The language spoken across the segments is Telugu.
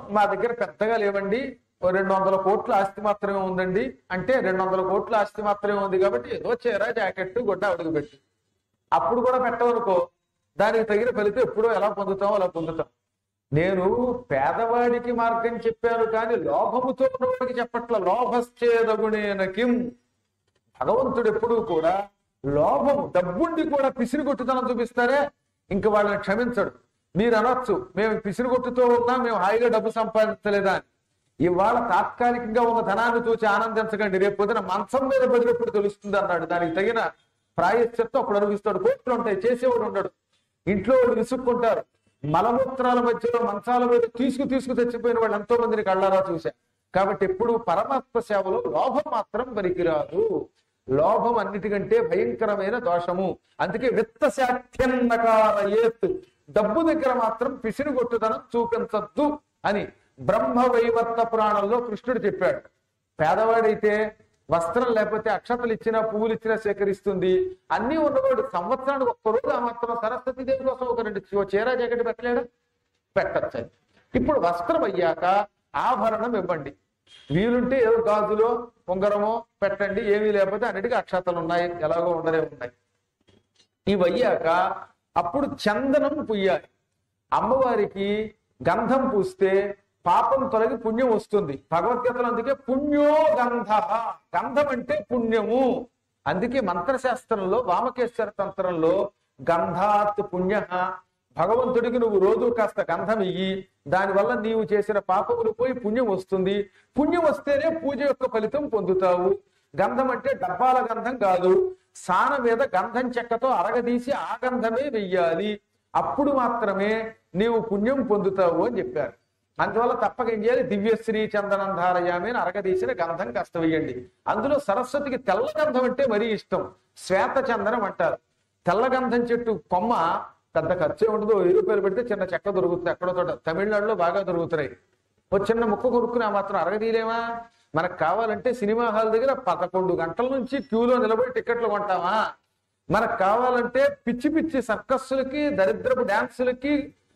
మా దగ్గర పెద్దగా లేవండి ఓ రెండు వందల కోట్ల ఆస్తి మాత్రమే ఉందండి అంటే రెండు వందల కోట్ల ఆస్తి మాత్రమే ఉంది కాబట్టి ఏదో చీర జాకెట్ గుడ్డ అడుగు పెట్టి అప్పుడు కూడా పెట్టవనుకో దానికి తగిన ఫలితం ఎప్పుడో ఎలా పొందుతామో అలా పొందుతాం నేను పేదవాడికి మార్గం చెప్పాను కానీ లోభముతో ఉన్నవాడికి చెప్పట్ల లోభశ్చేదగుణేన కిం భగవంతుడు ఎప్పుడూ కూడా లోభం డబ్బుండి కూడా పిసిరి కొట్టుతనం చూపిస్తారే ఇంక వాళ్ళని క్షమించడు మీరు అనొచ్చు మేము పిసిరి కొట్టుతో ఉన్నా మేము హాయిగా డబ్బు సంపాదించలేదా అని ఇవాళ తాత్కాలికంగా ఉన్న ధనాన్ని చూసి ఆనందించకండి రేపు పొద్దున మంచం మీద బదిలినప్పుడు తెలుస్తుంది అన్నాడు దానికి తగిన ప్రాయశ్చిత్తం అప్పుడు అనిపిస్తాడు కోట్లు ఉంటాయి చేసేవాడు ఉండడు ఇంట్లో వాళ్ళు విసుక్కుంటారు మలమూత్రాల మధ్యలో మంచాల మీద తీసుకు తీసుకు తెచ్చిపోయిన వాళ్ళు ఎంతో మందిని కళ్ళారా చూశా కాబట్టి ఎప్పుడు పరమాత్మ సేవలో లోభం మాత్రం పనికిరాదు లోభం అన్నిటికంటే భయంకరమైన దోషము అందుకే విత్త శాఖ్యన్నకారయేత్ డబ్బు దగ్గర మాత్రం పిసిని కొట్టుదనం చూపించద్దు అని బ్రహ్మ వైవర్త పురాణంలో కృష్ణుడు చెప్పాడు పేదవాడైతే వస్త్రం లేకపోతే అక్షతలు ఇచ్చినా పువ్వులు ఇచ్చినా సేకరిస్తుంది అన్ని ఉన్నవాడు సంవత్సరానికి ఒక్కరోజు ఆ మాత్రం సరస్వతి దేవి కోసం ఒక రెండు చీ- చీర జాకెట్ పెట్టలేడు పెట్టచ్చు ఇప్పుడు వస్త్రం అయ్యాక ఆభరణం ఇవ్వండి వీలుంటే ఏదో గాజులో ఉంగరమో పెట్టండి ఏమీ లేకపోతే అన్నిటికీ అక్షతలు ఉన్నాయి ఎలాగో ఉండలే ఉన్నాయి ఇవి అయ్యాక అప్పుడు చందనం పుయ్యాలి అమ్మవారికి గంధం పూస్తే పాపం తొలగి పుణ్యం వస్తుంది భగవద్గీతలో అందుకే పుణ్యో గంధ గంధం అంటే పుణ్యము అందుకే మంత్రశాస్త్రంలో వామకేశ్వర తంత్రంలో గంధాత్ పుణ్య భగవంతుడికి నువ్వు రోజు కాస్త గంధం ఇయ్యి దానివల్ల నీవు చేసిన పాపములు పోయి పుణ్యం వస్తుంది పుణ్యం వస్తేనే పూజ యొక్క ఫలితం పొందుతావు గంధం అంటే డబ్బాల గంధం కాదు సాన మీద గంధం చెక్కతో అరగదీసి ఆ గంధమే వెయ్యాలి అప్పుడు మాత్రమే నీవు పుణ్యం పొందుతావు అని చెప్పారు అందువల్ల తప్పక ఏం చేయాలి దివ్యశ్రీ చందనం ధారయామి అని అరగదీసిన గంధం కాస్త వేయండి అందులో సరస్వతికి తెల్ల గంధం అంటే మరీ ఇష్టం శ్వేత చందనం అంటారు తెల్ల గంధం చెట్టు కొమ్మ పెద్ద ఖర్చే ఉండదు వెయ్యి రూపాయలు పెడితే చిన్న చెక్క దొరుకుతుంది ఎక్కడో చోట తమిళనాడులో బాగా దొరుకుతున్నాయి ఒక చిన్న ముక్క కొనుక్కుని ఆ మాత్రం అరగదీయలేమా మనకు కావాలంటే సినిమా హాల్ దగ్గర పదకొండు గంటల నుంచి క్యూలో నిలబడి టికెట్లు కొంటామా మనకు కావాలంటే పిచ్చి పిచ్చి సర్కస్సులకి దరిద్రపు డాన్సులకి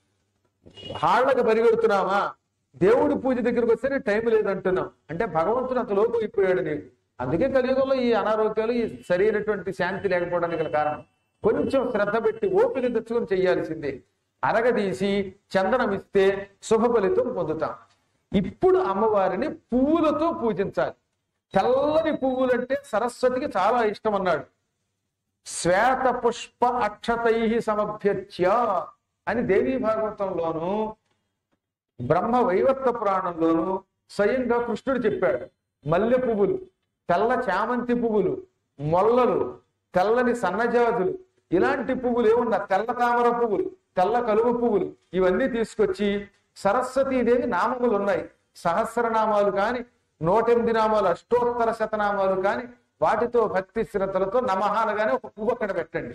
హాళ్ళకి పరిగెడుతున్నామా దేవుడి పూజ దగ్గరికి వస్తే టైం లేదంటున్నాం అంటే భగవంతుడు అంత లోపు అయిపోయాడు నీకు అందుకే కలియుగంలో ఈ అనారోగ్యాలు ఈ సరైనటువంటి శాంతి లేకపోవడానికి గల కారణం కొంచెం శ్రద్ధ పెట్టి ఓపిక తెచ్చుకొని చేయాల్సిందే అరగదీసి చందనం ఇస్తే శుభ ఫలితం పొందుతాం ఇప్పుడు అమ్మవారిని పువ్వులతో పూజించాలి తెల్లని పువ్వులంటే సరస్వతికి చాలా ఇష్టం అన్నాడు శ్వేత పుష్ప అక్షతై సమభ్యర్చ్య అని దేవీ భాగవతంలోను బ్రహ్మ వైవర్త పురాణంలోను స్వయంగా కృష్ణుడు చెప్పాడు మల్లె పువ్వులు తెల్ల చామంతి పువ్వులు మొల్లలు తెల్లని సన్నజాజులు ఇలాంటి పువ్వులు ఏమున్నా తెల్ల తామర పువ్వులు తెల్ల కలువ పువ్వులు ఇవన్నీ తీసుకొచ్చి సరస్వతీదేవి నామములు ఉన్నాయి సహస్రనామాలు కాని నూట ఎనిమిది నామాలు అష్టోత్తర శతనామాలు కాని వాటితో భక్తి శ్రద్ధలతో నమః అనగానే ఒక పువ్వు అక్కడ పెట్టండి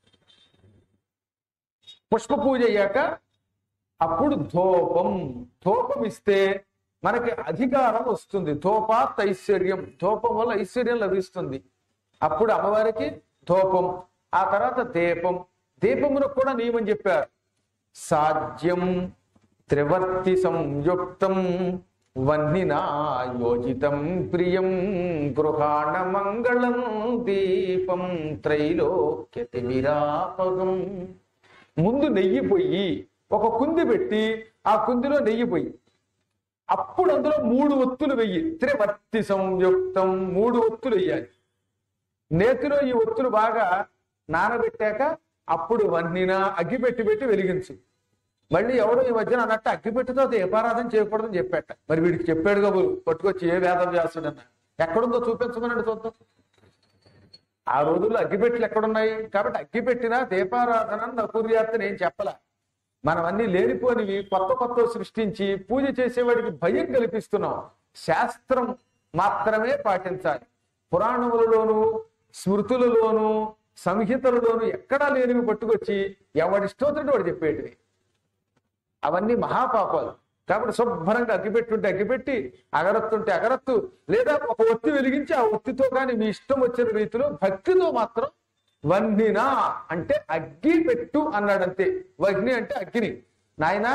పుష్ప పూజ అయ్యాక అప్పుడు ధూపం ధూపం ఇస్తే మనకి అధికారం వస్తుంది ధూపాత్ ఐశ్వర్యం ధూపం వల్ల ఐశ్వర్యం లభిస్తుంది అప్పుడు అమ్మవారికి ధూపం ఆ తర్వాత దీపం దీపమునకు కూడా నియమం చెప్పారు సాధ్యం త్రివర్తి సంయుక్తం వన్నినా యోజితం ప్రియం గృహాణ మంగళం దీపం త్రైలోక్యతి విరాపకం ముందు నెయ్యి పొయ్యి ఒక కుంది పెట్టి ఆ కుందిలో నెయ్యి పొయ్యి అప్పుడు అందులో మూడు ఒత్తులు వెయ్యి త్రివర్తి సంయుక్తం మూడు ఒత్తులు వెయ్యాలి నేతిలో ఈ ఒత్తులు బాగా నానబెట్టాక అప్పుడు వన్నిన అగ్గి పెట్టి పెట్టి వెలిగించు మళ్ళీ ఎవడో ఈ మధ్యన అన్నట్టు అగ్గిపెట్టితో దీపారాధన చేయకూడదని చెప్పాట మరి వీడికి చెప్పాడు కాబోలు పట్టుకొచ్చి ఏ వేదం చేస్తాడన్న ఎక్కడుందో చూపించమనండి చూద్దాం ఆ రోజుల్లో అగ్గిపెట్టెలు ఎక్కడున్నాయి కాబట్టి అగ్గిపెట్టినా దీపారాధన నకుర్యాత్ నేను చెప్పలా మనం అన్ని లేనిపోనివి కొత్త కొత్త సృష్టించి పూజ చేసేవాడికి భయం కల్పిస్తున్నాం శాస్త్రం మాత్రమే పాటించాలి పురాణములలోను స్మృతులలోను సంహితలలోను ఎక్కడా లేనివి పట్టుకొచ్చి ఎవడిష్టోతుడు వాడు చెప్పేటివి అవన్నీ మహాపాపాలు కాబట్టి శుభ్రంగా అగ్గిపెట్టుంటే అగ్గిపెట్టి అగరత్తుంటే అగరత్తు లేదా ఒక ఒత్తి వెలిగించి ఆ ఒత్తితో కానీ మీ ఇష్టం వచ్చిన రీతిలో భక్తితో మాత్రం వన్నినా అంటే అగ్గి పెట్టు అన్నాడు అంతే వగ్ని అంటే అగ్ని నాయన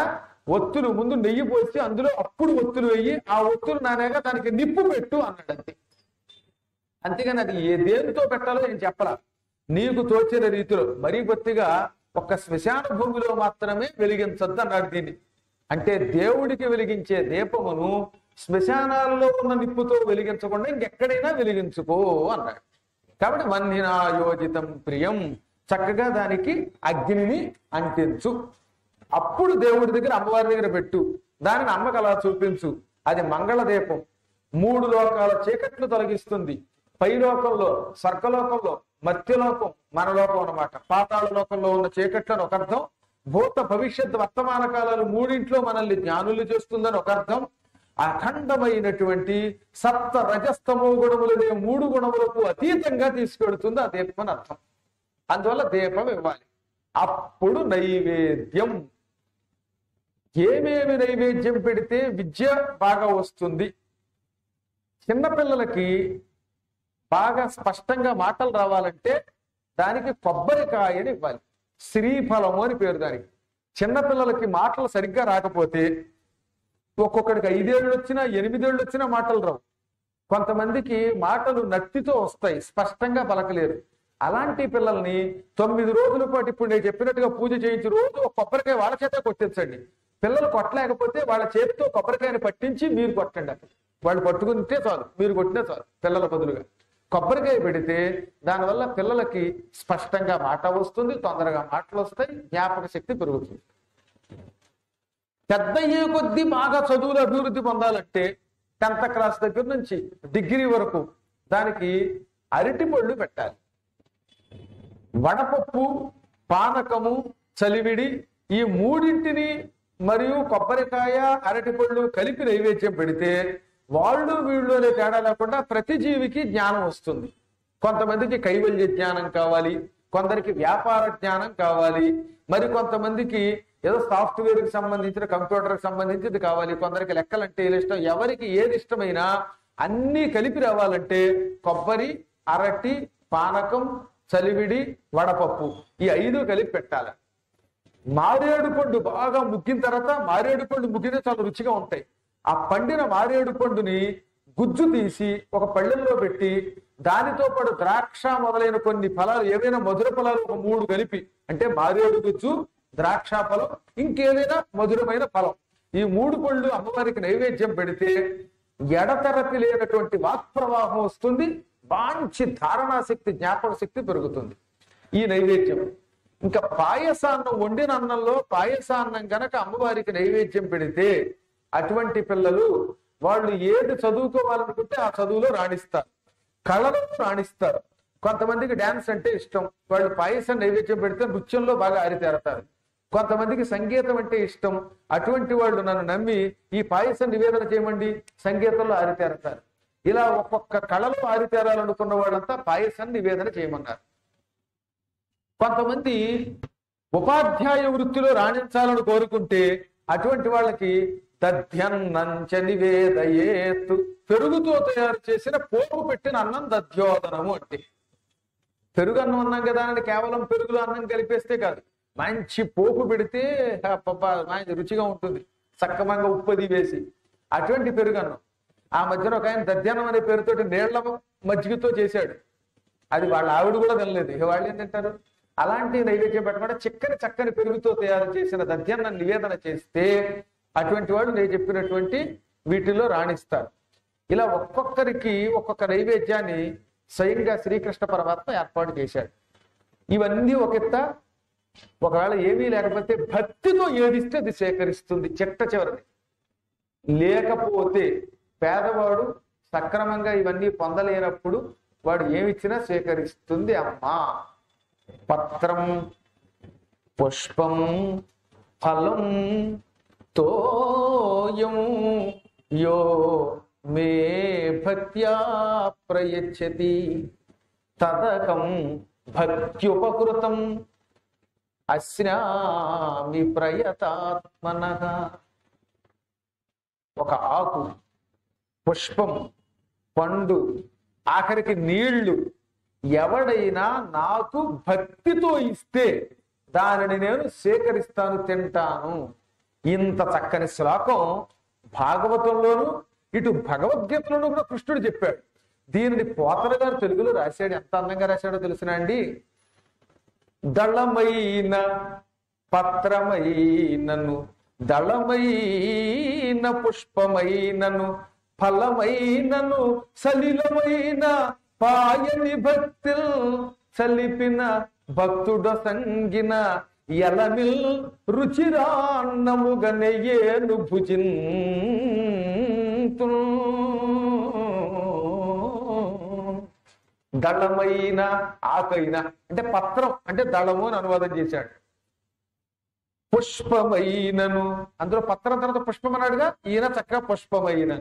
ఒత్తులు ముందు నెయ్యి పోసి అందులో అప్పుడు ఒత్తులు వెయ్యి ఆ ఒత్తులు నానేగా దానికి నిప్పు పెట్టు అన్నాడు అంతే అంతేగాని అది ఏ దేనితో పెట్టాలో నేను చెప్పలా నీకు తోచిన రీతిలో మరీ బొత్తిగా ఒక శ్మశాన భూమిలో మాత్రమే వెలిగించొద్దు అన్నాడు దీన్ని అంటే దేవుడికి వెలిగించే దీపమును శ్మశానాల్లో ఉన్న నిప్పుతో వెలిగించకుండా ఇంకెక్కడైనా వెలిగించుకో అన్నాడు కాబట్టి వన్నినాయోజితం ప్రియం చక్కగా దానికి అగ్నిని అంటించు అప్పుడు దేవుడి దగ్గర అమ్మవారి దగ్గర పెట్టు దానిని అమ్మకు అలా చూపించు అది మంగళ దీపం మూడు లోకాల చీకట్లు తొలగిస్తుంది పై లోకంలో స్వర్గలోకంలో మత్స్యలోకం మన లోకం అన్నమాట పాతాళ లోకంలో ఉన్న చీకట్లను ఒక అర్థం భూత భవిష్యత్ వర్తమాన కాలాలు మూడింట్లో మనల్ని జ్ఞానులు చేస్తుందని ఒక అర్థం అఖండమైనటువంటి సప్త రజస్తమో గుణములనే మూడు గుణములకు అతీతంగా తీసుకెడుతుంది ఆ దీపం అని అర్థం అందువల్ల దీపం ఇవ్వాలి అప్పుడు నైవేద్యం ఏమేమి నైవేద్యం పెడితే విద్య బాగా వస్తుంది చిన్నపిల్లలకి బాగా స్పష్టంగా మాటలు రావాలంటే దానికి కొబ్బరికాయని ఇవ్వాలి శ్రీఫలము అని పేరు దానికి చిన్నపిల్లలకి మాటలు సరిగ్గా రాకపోతే ఒక్కొక్కడికి ఐదేళ్ళు వచ్చినా ఎనిమిదేళ్ళు వచ్చినా మాటలు రావు కొంతమందికి మాటలు నత్తితో వస్తాయి స్పష్టంగా పలకలేరు అలాంటి పిల్లల్ని తొమ్మిది రోజుల పాటు ఇప్పుడు నేను చెప్పినట్టుగా పూజ చేయించి రోజు ఒక కొబ్బరికాయ వాళ్ళ చేత కొట్టించండి పిల్లలు కొట్టలేకపోతే వాళ్ళ చేతితో కొబ్బరికాయని పట్టించి మీరు కొట్టండి అక్కడ వాళ్ళు పట్టుకుంటే చాలు మీరు కొట్టినా చాలు పిల్లల బదులుగా కొబ్బరికాయ పెడితే దానివల్ల పిల్లలకి స్పష్టంగా మాట వస్తుంది తొందరగా మాటలు వస్తాయి జ్ఞాపక శక్తి పెరుగుతుంది పెద్ద అయ్యే కొద్దీ బాగా చదువులు అభివృద్ధి పొందాలంటే టెన్త్ క్లాస్ దగ్గర నుంచి డిగ్రీ వరకు దానికి అరటి పళ్ళు పెట్టాలి వడపప్పు పానకము చలివిడి ఈ మూడింటిని మరియు కొబ్బరికాయ అరటిపళ్ళు కలిపి నైవేద్యం పెడితే వాళ్ళు వీళ్ళు అనే తేడా లేకుండా ప్రతి జీవికి జ్ఞానం వస్తుంది కొంతమందికి కైవల్య జ్ఞానం కావాలి కొందరికి వ్యాపార జ్ఞానం కావాలి మరి కొంతమందికి ఏదో సాఫ్ట్వేర్ కి సంబంధించిన కంప్యూటర్ కి సంబంధించింది కావాలి కొందరికి లెక్కలంటే ఏది ఇష్టం ఎవరికి ఏది ఇష్టమైనా అన్ని కలిపి రావాలంటే కొబ్బరి అరటి పానకం చలివిడి వడపప్పు ఈ ఐదు కలిపి పెట్టాలి మారేడు పండు బాగా ముగ్గిన తర్వాత మారేడు పండు ముగ్గితే చాలా రుచిగా ఉంటాయి ఆ పండిన మారేడు పండుని గుజ్జు తీసి ఒక పళ్ళెల్లో పెట్టి దానితో పాటు ద్రాక్ష మొదలైన కొన్ని ఫలాలు ఏవైనా మధుర ఫలాలు ఒక మూడు కలిపి అంటే మారేడు గుజ్జు ద్రాక్ష ఫలం ఇంకేదైనా మధురమైన ఫలం ఈ మూడు పళ్ళు అమ్మవారికి నైవేద్యం పెడితే ఎడతెరపి లేనటువంటి వాక్ ప్రవాహం వస్తుంది మంచి ధారణా శక్తి జ్ఞాపక శక్తి పెరుగుతుంది ఈ నైవేద్యం ఇంకా పాయసాన్నం వండిన అన్నంలో పాయసాన్నం గనక అమ్మవారికి నైవేద్యం పెడితే అటువంటి పిల్లలు వాళ్ళు ఏది చదువుకోవాలనుకుంటే ఆ చదువులో రాణిస్తారు కళలో రాణిస్తారు కొంతమందికి డాన్స్ అంటే ఇష్టం వాళ్ళు పాయసం నైవేద్యం పెడితే నృత్యంలో బాగా ఆరితేరతారు కొంతమందికి సంగీతం అంటే ఇష్టం అటువంటి వాళ్ళు నన్ను నమ్మి ఈ పాయసం నివేదన చేయమండి సంగీతంలో ఆరితేరతారు ఇలా ఒక్కొక్క కళలో ఆరితేరాలనుకున్న వాళ్ళంతా పాయసం నివేదన చేయమన్నారు కొంతమంది ఉపాధ్యాయ వృత్తిలో రాణించాలని కోరుకుంటే అటువంటి వాళ్ళకి దధ్యన్నంచ నివేదయేత్ పెరుగుతో తయారు చేసిన పోపు పెట్టిన అన్నం దధ్యోదనము అంటే పెరుగు అన్నం అన్నాం కదా అని కేవలం పెరుగులో అన్నం కలిపేస్తే కాదు మంచి పోపు పెడితే అబ్బబ్బా, మంచి రుచిగా ఉంటుంది సక్రమంగా ఉప్పది వేసి అటువంటి పెరుగు అన్నం ఆ మధ్యన ఒక ఆయన దధ్యానం అనే పేరుతోటి నీళ్ల మజ్జిగతో చేశాడు అది వాళ్ళ ఆవిడ కూడా తినలేదు ఇక వాళ్ళు ఏం తింటారు అలాంటి నైవేద్యం పెట్టకుండా చిక్కని చక్కని పెరుగుతో తయారు చేసిన దధ్యాన్నం నివేదన చేస్తే అటువంటి వాళ్ళు నేను చెప్పినటువంటి వీటిలో రాణిస్తారు ఇలా ఒక్కొక్కరికి ఒక్కొక్క నైవేద్యాన్ని స్వయంగా శ్రీకృష్ణ పరమాత్మ ఏర్పాటు చేశాడు ఇవన్నీ ఒక ఎత్త ఒకవేళ ఏమీ లేకపోతే భక్తితో ఏదిస్తే అది సేకరిస్తుంది చిట్ట చివరిది లేకపోతే పేదవాడు సక్రమంగా ఇవన్నీ పొందలేనప్పుడు వాడు ఏమిచ్చినా స్వీకరిస్తుంది అమ్మా పత్రం పుష్పం ఫలం తోయం యో మే భక్త్యా ప్రయచ్చతి తదకం భక్త్యుపకృతం అశ్నామి ప్రయతాత్మన ఒక ఆకు పుష్పం పండు ఆఖరికి నీళ్లు ఎవడైనా నాకు భక్తితో ఇస్తే దానిని నేను సేకరిస్తాను తింటాను ఇంత చక్కని శ్లోకం భాగవతంలోను ఇటు భగవద్గీతలోనూ కూడా కృష్ణుడు చెప్పాడు దీనిని పోతన గారు తెలుగులో రాశాడు ఎంత అందంగా రాశాడో తెలిసిన అండి దళమైన పత్రమైనను దళమైన పుష్పమైనను ఫలమైనను సలిలమైన పాయని భక్తి చలిపిన భక్తుడ సంగిన ఎలమిల్ రుచిరాన్నముగనెయ్యేను భుజింతు దళమైన ఆకైన అంటే పత్రం అంటే దళము అని అనువాదం చేశాడు పుష్పమైనను అందులో పత్రం తర్వాత పుష్పం అన్నాడుగా ఈయన చక్కగా పుష్పమైన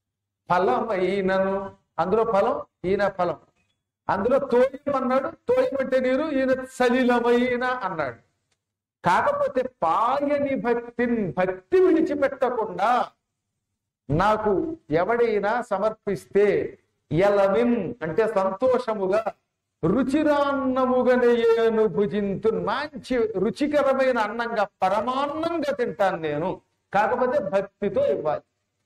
ఫలమైనను అందులో ఫలం ఈయన ఫలం అందులో తోయం అన్నాడు తోయం అంటే నీరు ఈయన సలిలమైన అన్నాడు కాకపోతే పాయని భక్తిని భక్తి విడిచిపెట్టకుండా నాకు ఎవడైనా సమర్పిస్తే ఎలమిన్ అంటే సంతోషముగా రుచిరాన్నముగనేను భుజింతు మంచి రుచికరమైన అన్నంగా పరమాన్నంగా తింటాను నేను కాకపోతే భక్తితో ఇవ్వాలి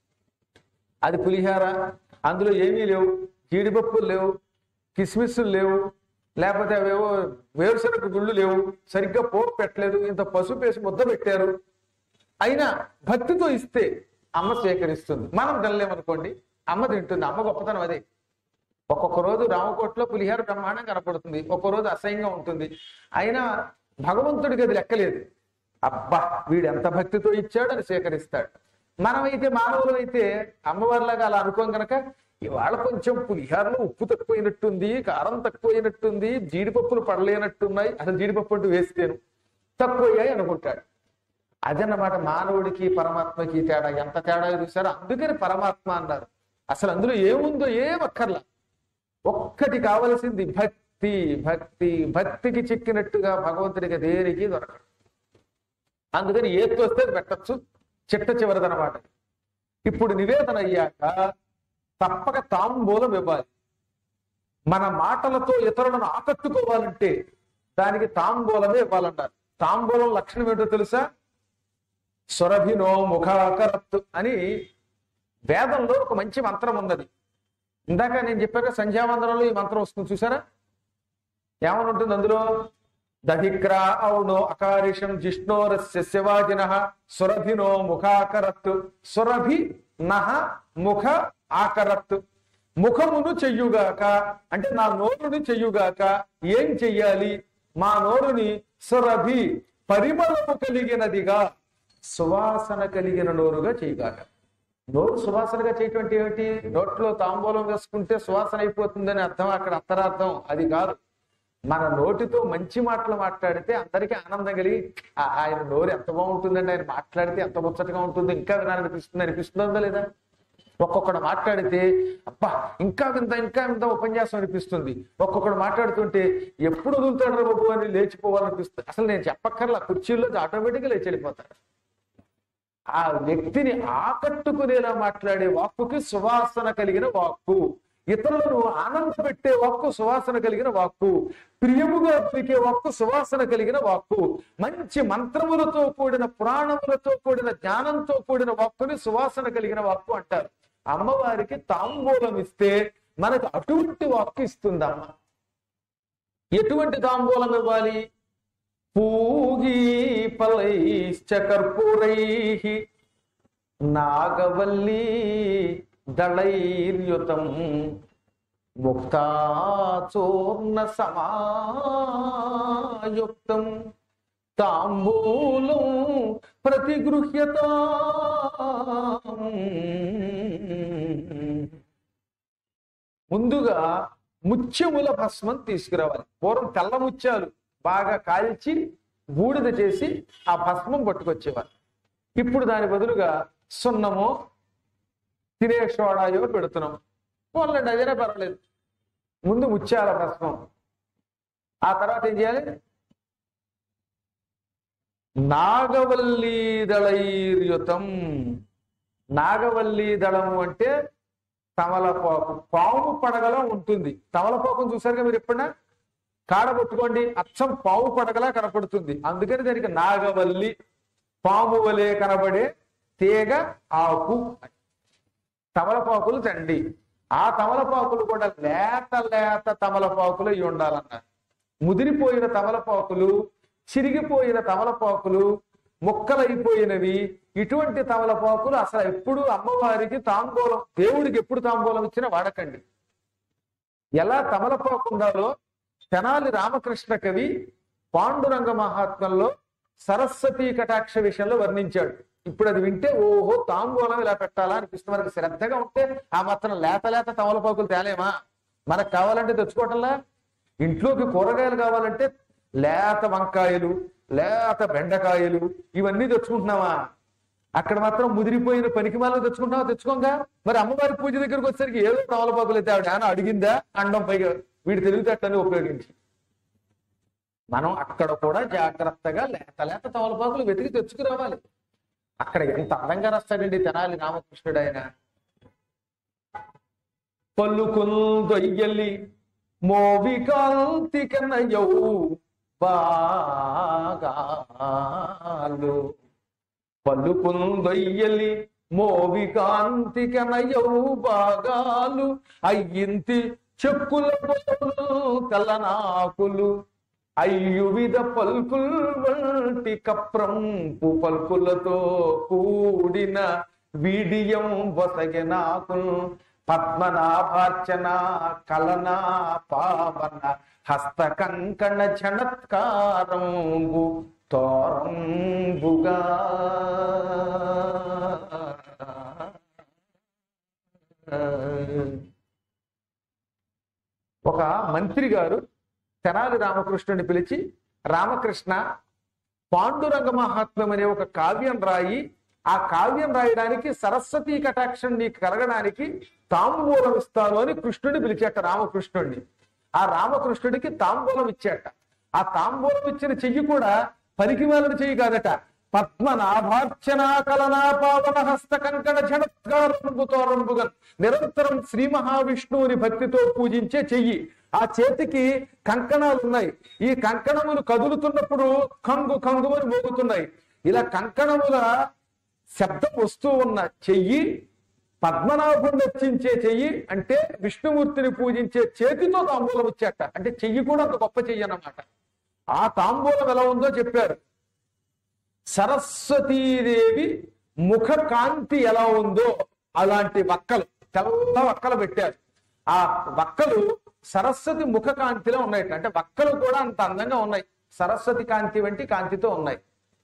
అది పులిహార అందులో ఏమీ లేవు జీడిపప్పులు లేవు కిస్మిస్సులు లేవు లేకపోతే అవేవో వేరుశనగ గుళ్ళు లేవు సరిగ్గా పోపు పెట్టలేదు ఇంత పసుపు వేసి ముద్ద పెట్టారు అయినా భక్తితో ఇస్తే అమ్మ స్వీకరిస్తుంది మనం తినలేమనుకోండి అమ్మ తింటుంది అమ్మ గొప్పతనం అదే ఒక్కొక్క రోజు రామకోటలో పులిహార బ్రహ్మాండం కనపడుతుంది ఒక్కొక్క రోజు అసహ్యంగా ఉంటుంది అయినా భగవంతుడికి అది లెక్కలేదు అబ్బా వీడు ఎంత భక్తితో ఇచ్చాడు అని స్వీకరిస్తాడు మనమైతే మానవులు అయితే అమ్మవారిలాగా అలా అనుకోం గనక ఇవాళ కొంచెం పులిహారలో ఉప్పు తక్కువైనట్టుంది కారం తక్కువైనట్టుంది జీడిపప్పులు పడలేనట్టున్నాయి అసలు జీడిపప్పు అంటూ వేస్తేను తక్కువయ్యాయి అనుకుంటాడు అదన్నమాట మానవుడికి పరమాత్మకి తేడా ఎంత తేడా చూసారో అందుకని పరమాత్మ అన్నారు అసలు అందులో ఏముందో ఏం అక్కర్లా ఒక్కటి కావలసింది భక్తి భక్తి భక్తికి చిక్కినట్టుగా భగవంతుడికి దేనికి దొరకదు అందుకని ఏది వస్తే అది పెట్టచ్చు చిట్ట చివరిదనమాట ఇప్పుడు నివేదన అయ్యాక తప్పక తాంబూలం ఇవ్వాలి మన మాటలతో ఇతరులను ఆకట్టుకోవాలంటే దానికి తాంబూలమే ఇవ్వాలన్నారు తాంబూలం లక్షణం ఏంటో తెలుసా సురభినో ముఖాకరత్తు అని వేదంలో ఒక మంచి మంత్రం ఉన్నది ఇందాక నేను చెప్పాక సంధ్యావందనంలో ఈ మంత్రం వస్తుంది చూసారా ఏమని ఉంటుంది అందులో దధిక్రా అవునో అకారిషం జిష్ణోరస్య శివాజిన సురభినో ముఖాకరత్తు సురభి నహ ముఖ ఆకరత్తు ముఖమును చెయ్యుగాక అంటే నా నోరుని చెయ్యుగాక ఏం చెయ్యాలి మా నోరుని సురభి పరిమళము కలిగినదిగా సువాసన కలిగిన నోరుగా చేయగాక నోరు సువాసనగా చేయటువంటి ఏమిటి నోట్లో తాంబూలం వేసుకుంటే సువాసన అయిపోతుందని అర్థం అక్కడ అంతరార్థం అది కాదు మన నోటితో మంచి మాటలు మాట్లాడితే అందరికీ ఆనందం కలిగి "ఆ, ఆయన నోరు ఎంత బాగుంటుందండి ఆయన మాట్లాడితే ఎంత ముచ్చటగా ఉంటుంది ఇంకా వినాలనిపిస్తుంది అనిపిస్తుందా లేదా ఒక్కొక్కడు మాట్లాడితే అబ్బా ఇంకా వింత ఇంకా వింత ఉపన్యాసం అనిపిస్తుంది ఒక్కొక్కడు మాట్లాడుతుంటే ఎప్పుడు వదులుతాడు బాబు అని లేచిపోవాలనిపిస్తుంది అసలు నేను చెప్పక్కర్లా కుర్చీల్లో ఆటోమేటిక్గా లేచి వెళ్ళిపోతాడు ఆ వ్యక్తిని ఆకట్టుకునేలా మాట్లాడే వాక్కుకి సువాసన కలిగిన వాక్కు ఇతరులను ఆనంద పెట్టే వాక్కు సువాసన కలిగిన వాక్కు ప్రియముగా పలికే వాక్కు సువాసన కలిగిన వాక్కు మంచి మంత్రములతో కూడిన పురాణములతో కూడిన జ్ఞానంతో కూడిన వాక్కుని సువాసన కలిగిన వాక్కు అంటారు అమ్మవారికి తాంబూలం ఇస్తే మనకు అటువంటి వాక్కు ఇస్తుంది అమ్మ ఎటువంటి తాంబూలం ఇవ్వాలి పూగీ ఫలైశ్చ కర్పూరై నాగవల్లీ దళైర్యుతం ముక్తాచూర్ణ సమాయుక్తం తాంబూలం ప్రతిగృహ్యత ముందుగా ముత్యముల భస్మం తీసుకురావాలి పూర్వం తెల్ల ముత్యాలు బాగా కాల్చి బూడిద చేసి ఆ భస్మం పట్టుకొచ్చేవారు ఇప్పుడు దాని బదులుగా సున్నమో తినే సోడాయో పెడుతున్నాం పోలండి అదేనే పర్వాలేదు ముందు ముత్యాల భస్మం ఆ తర్వాత ఏం చేయాలి నాగవల్లీ దళైర్యుతం నాగవల్లి దళము అంటే తమలపాకు పాము పడగలా ఉంటుంది తమలపాకును చూసారుగా మీరు ఎప్పుడన్నా కాడబొట్టుకోండి అచ్చం పావు పడగలా కనపడుతుంది అందుకని దానికి నాగవల్లి పాము వలె కనబడే తీగ ఆకు తమలపాకులు తండి ఆ తమలపాకులు కూడా లేత లేత తమలపాకులు అయి ఉండాలన్నారు ముదిరిపోయిన తమలపాకులు చిరిగిపోయిన తమలపాకులు ముక్కలైపోయినవి ఇటువంటి తమలపాకులు అసలు ఎప్పుడు అమ్మవారికి తాంబూలం దేవుడికి ఎప్పుడు తాంబూలం ఇచ్చినా వాడకండి ఎలా తమలపాకు ఉండాలో తెనాలి రామకృష్ణ కవి పాండురంగ మహాత్మ్యంలో సరస్వతీ కటాక్ష విషయంలో వర్ణించాడు ఇప్పుడు అది వింటే ఓహో తాంబూలం ఇలా పెట్టాలా అనిపిస్తుంది మనకి శ్రద్ధగా ఉంటే ఆ మాత్రం లేత లేత తమలపాకులు తేలేమా మనకు కావాలంటే తెచ్చుకోవటంలా ఇంట్లోకి కూరగాయలు కావాలంటే లేత వంకాయలు లేత బెండకాయలు ఇవన్నీ తెచ్చుకుంటున్నావా అక్కడ మాత్రం ముదిరిపోయిన పనికి మాలను తెచ్చుకుంటావా తెచ్చుకోగా మరి అమ్మవారి పూజ దగ్గరకు వచ్చేసరికి ఏదో తమలపాకులు అయితే ఆవిడ ఏమైనా అడిగిందా అండం పైగా వీడి తెలివితేటని ఉపయోగించి మనం అక్కడ కూడా జాగ్రత్తగా లేత లేత తమలపాకులు వెతికి తెచ్చుకురావాలి అక్కడ ఎంత అందంగా రాస్తాడండి తెనాలి రామకృష్ణుడు ఆయన పల్లుకుందొయ్యలి మోవి కాంతి కన్నయ్యౌ బాగాలు పలుకుందొయ్యలి మోవి కాంతి కనయౌ బాగాలు అయ్యింతి చెక్కుల పొలలు కలనాకులు అయ్యువిధ పల్కుల్ వంటి కప్రంపు పల్కులతో కూడిన వీడియం వసగెనాకు పద్మనాభార్చన కలనా పావన హస్త కంకణ ఝణత్కారంబు తోరంబుగా ఒక మంత్రి గారు తెనాలి రామకృష్ణుని పిలిచి రామకృష్ణ పాండురంగ మహాత్మ్యం అనే ఒక కావ్యం రాయి ఆ కావ్యం రాయడానికి సరస్వతీ కటాక్షం నీకు కలగడానికి తాంబూలం ఇస్తాను అని కృష్ణుడిని పిలిచాట రామకృష్ణుడిని ఆ రామకృష్ణుడికి తాంబూలం ఇచ్చాట ఆ తాంబూలం ఇచ్చిన చెయ్యి కూడా పనికిమాలిన చెయ్యి కాదట పద్మనాభార్చనా కలనా పావన హస్త కంకణ ఝణత్కారంబుతోరంబుగన్ నిరంతరం శ్రీ మహావిష్ణువుని భక్తితో పూజించే చెయ్యి ఆ చేతికి కంకణాలు ఉన్నాయి ఈ కంకణములు కదులుతున్నప్పుడు కంగు కంగుమని మోగుతున్నాయి ఇలా కంకణముల శబ్దం వస్తూ ఉన్న చెయ్యి పద్మనాభుని రచించే చెయ్యి అంటే విష్ణుమూర్తిని పూజించే చేతితో తాంబూలం ఇచ్చాట అంటే చెయ్యి కూడా అంత గొప్ప చెయ్యి అన్నమాట ఆ తాంబూలం ఎలా ఉందో చెప్పారు సరస్వతీదేవి ముఖ కాంతి ఎలా ఉందో అలాంటి వక్కలు తెల్ల వక్కలు పెట్టారు ఆ వక్కలు సరస్వతి ముఖ కాంతిలో ఉన్నాయి అంటే వక్కలు కూడా అంత అందంగా ఉన్నాయి సరస్వతి కాంతి వంటి కాంతితో ఉన్నాయి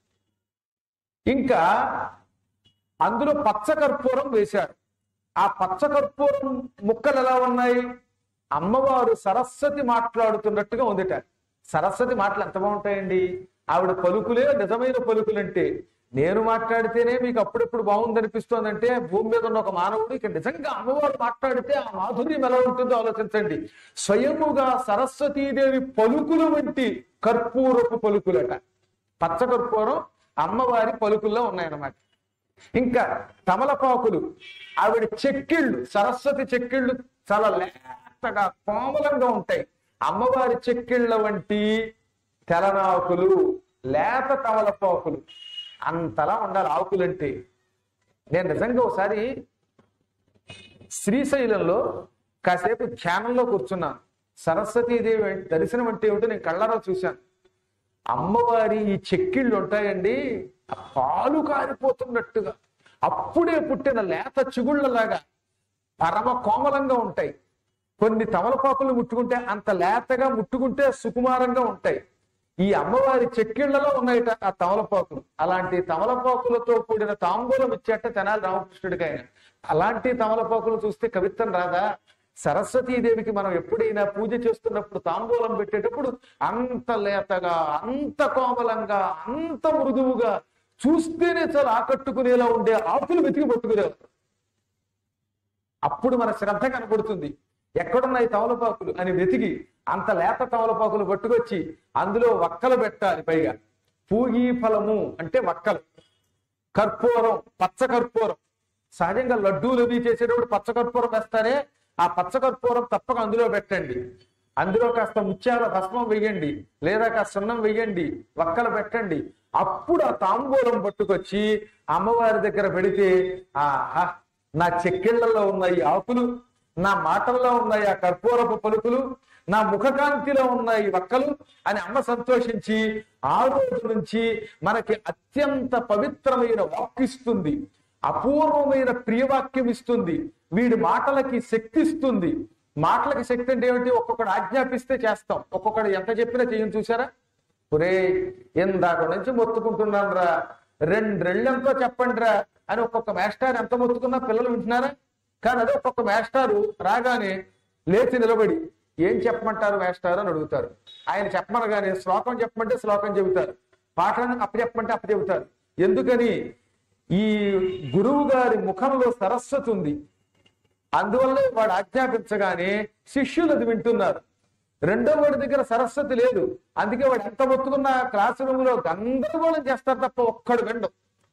ఇంకా అందులో పచ్చ కర్పూరం వేశారు ఆ పచ్చ కర్పూరం ముక్కలు ఎలా ఉన్నాయి అమ్మవారు సరస్వతి మాట్లాడుతున్నట్టుగా ఉందిట సరస్వతి మాటలు ఎంత బాగుంటాయండి ఆవిడ పలుకులే నిజమైన పలుకులంటే నేను మాట్లాడితేనే మీకు అప్పుడెప్పుడు బాగుంది అనిపిస్తోందంటే భూమి మీద ఉన్న ఒక మానవుడు ఇక నిజంగా అమ్మవారు మాట్లాడితే ఆ మాధుర్యం ఎలా ఉంటుందో ఆలోచించండి స్వయముగా సరస్వతీదేవి పలుకులు వంటి కర్పూరపు పలుకులట పచ్చ కర్పూరం అమ్మవారి పలుకుల్లో ఉన్నాయన్నమాట ఇంకా తమలపాకులు ఆవిడ చెక్కిళ్ళు సరస్వతి చెక్కిళ్ళు చాలా లేతగా కోమలంగా ఉంటాయి అమ్మవారి చెక్కిళ్ళ వంటి తెలనాకులు లేత తమలపాకులు అంతలా ఉండాలి ఆకులంటే నేను నిజంగా ఒకసారి శ్రీశైలంలో కాసేపు ధ్యానంలో కూర్చున్నాను సరస్వతీదేవి దర్శనం అంటే ఏమిటో నేను కళ్ళారా చూశాను అమ్మవారి ఈ చెక్కిళ్ళు ఉంటాయండి ఆ పాలు కారిపోతున్నట్టుగా అప్పుడే పుట్టిన లేత చిగుళ్ళలాగా పరమ కోమలంగా ఉంటాయి కొన్ని తమలపాకులు ముట్టుకుంటే అంత లేతగా ముట్టుకుంటే సుకుమారంగా ఉంటాయి ఈ అమ్మవారి చెక్కిళ్లలో ఉన్నాయట ఆ తమలపాకులు అలాంటి తమలపాకులతో కూడిన తాంబూలం ఇచ్చేట తెనాలి రామకృష్ణుడికి ఆయన అలాంటి తమలపాకులు చూస్తే కవిత్వం రాదా సరస్వతీదేవికి మనం ఎప్పుడైనా పూజ చేస్తున్నప్పుడు తాంబూలం పెట్టేటప్పుడు అంత లేతగా అంత కోమలంగా అంత మృదువుగా చూస్తేనే చాలా ఆకట్టుకునేలా ఉండే ఆకులు వెతికి పట్టుకునేవారు అప్పుడు మన శ్రద్ధ కనబడుతుంది ఎక్కడున్నాయి తమలపాకులు అని వెతికి అంత లేత తమలపాకులు పట్టుకొచ్చి అందులో వక్కలు పెట్టాలి పైగా పూగి ఫలము అంటే వక్కలు కర్పూరం పచ్చ కర్పూరం సహజంగా లడ్డూలు అవి చేసేటప్పుడు పచ్చ కర్పూరం వేస్తారే ఆ పచ్చ కర్పూరం తప్పక అందులో పెట్టండి అందులో కాస్త ముత్యాల భస్మం వెయ్యండి లేదా కాస్త సున్నం వెయ్యండి వక్కలు పెట్టండి అప్పుడు ఆ తాంబూలం పట్టుకొచ్చి అమ్మవారి దగ్గర పెడితే ఆహా నా చెక్కిళ్లలో ఉన్నాయి ఆకులు నా మాటల్లో ఉన్నాయి ఆ కర్పూరపు పలుకులు నా ముఖకాంతిలో ఉన్నాయి వక్కలు అని అమ్మ సంతోషించి ఆ రోజు నుంచి మనకి అత్యంత పవిత్రమైన వాక్కిస్తుంది అపూర్వమైన ప్రియవాక్యం ఇస్తుంది వీడి మాటలకి శక్తి ఇస్తుంది మాటలకి శక్తి అంటే ఏమిటి ఒక్కొక్కడు ఆజ్ఞాపిస్తే చేస్తాం ఒక్కొక్కడు ఎంత చెప్పినా చేయని చూసారా ఒరే ఇందాక నుంచి మొత్తుకుంటున్నాను రా రెండ్రెళ్ళెంతో చెప్పండి రా అని ఒక్కొక్క మేస్టార్ ఎంత మొత్తుకున్నా పిల్లలు వింటున్నారా కానీ అదే ఒక్కొక్క మేస్టారు రాగానే లేచి నిలబడి ఏం చెప్పమంటారు మేస్టారు అని అడుగుతారు ఆయన చెప్పమనగానే శ్లోకం చెప్పమంటే శ్లోకం చెబుతారు పాఠాన్ని అప్పచెప్పమంటే అప్పచెబుతారు ఎందుకని ఈ గురువు గారి ముఖంలో సరస్వతి ఉంది అందువల్ల వాడు ఆజ్ఞాపించగానే శిష్యులు అది వింటున్నారు రెండో వాడి దగ్గర సరస్వతి లేదు అందుకే వాడు ఎంత మొత్తుకున్న క్లాస్ రూమ్ లో గందరగోళం చేస్తారు తప్ప ఒక్కడు విండు